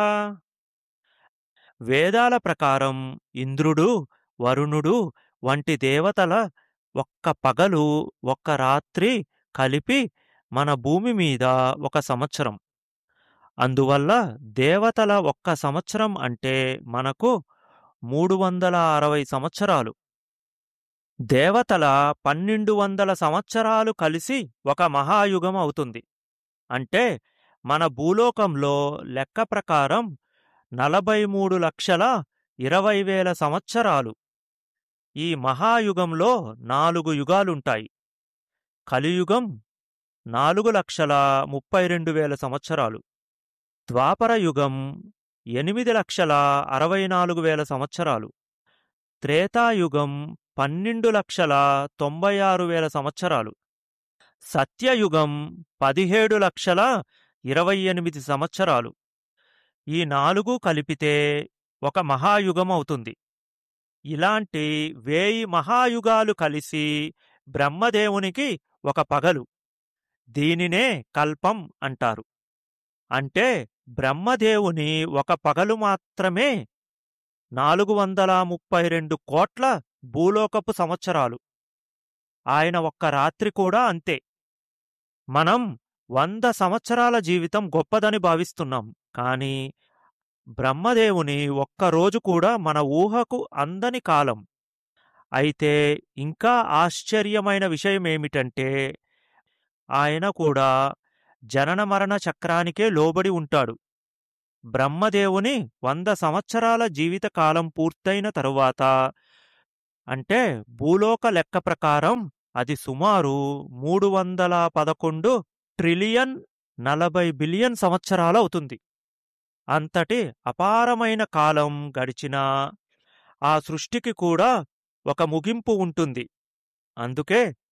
వేదాల ప్రకారం ఇంద్రుడు వరుణుడు వంటి దేవతల ఒక్క పగలు ఒక్క రాత్రి కలిపి మన భూమి మీద ఒక సంవత్సరం అందువల్ల దేవతల ఒక్క సంవత్సరం అంటే మనకు మూడు వందల అరవై సంవత్సరాలు దేవతల పన్నెండు వందల సంవత్సరాలు కలిసి ఒక మహాయుగం అవుతుంది అంటే మన భూలోకంలో లెక్క ప్రకారం నలభై మూడు లక్షల ఇరవై వేల సంవత్సరాలు ఈ మహాయుగంలో నాలుగు యుగాలుంటాయి కలియుగం నాలుగు లక్షల ముప్పై రెండు వేల సంవత్సరాలు ద్వాపర యుగం ఎనిమిది లక్షల అరవై నాలుగు వేల సంవత్సరాలు త్రేతాయుగం పన్నెండు లక్షల తొంభై ఆరు వేల సంవత్సరాలు సత్యయుగం పదిహేడు లక్షల ఇరవై ఎనిమిది సంవత్సరాలు ఈ నాలుగు కలిపితే ఒక మహాయుగం అవుతుంది ఇలాంటి వేయి మహాయుగాలు కలిసి బ్రహ్మదేవునికి ఒక పగలు దీనినే కల్పం అంటారు అంటే బ్రహ్మదేవుని ఒక పగలు మాత్రమే నాలుగు వందల ముప్పై రెండు కోట్ల భూలోకపు సంవత్సరాలు ఆయన ఒక్క రాత్రి కూడా అంతే మనం వంద సంవత్సరాల జీవితం గొప్పదని భావిస్తున్నాం కాని బ్రహ్మదేవుని ఒక్కరోజు కూడా మన ఊహకు అందని కాలం అయితే ఇంకా ఆశ్చర్యమైన విషయమేమిటంటే ఆయన కూడా జనన మరణ చక్రానికే లోబడి ఉంటాడు బ్రహ్మదేవుని వంద సంవత్సరాల జీవితకాలం పూర్తయిన తరువాత అంటే భూలోక లెక్క ప్రకారం అది సుమారు మూడు వందల పదకొండు ట్రిలియన్ నలభై బిలియన్ సంవత్సరాలవుతుంది అంతటి అపారమైన కాలం గడిచినా ఆ సృష్టికి కూడా ఒక ముగింపు ఉంటుంది అందుకే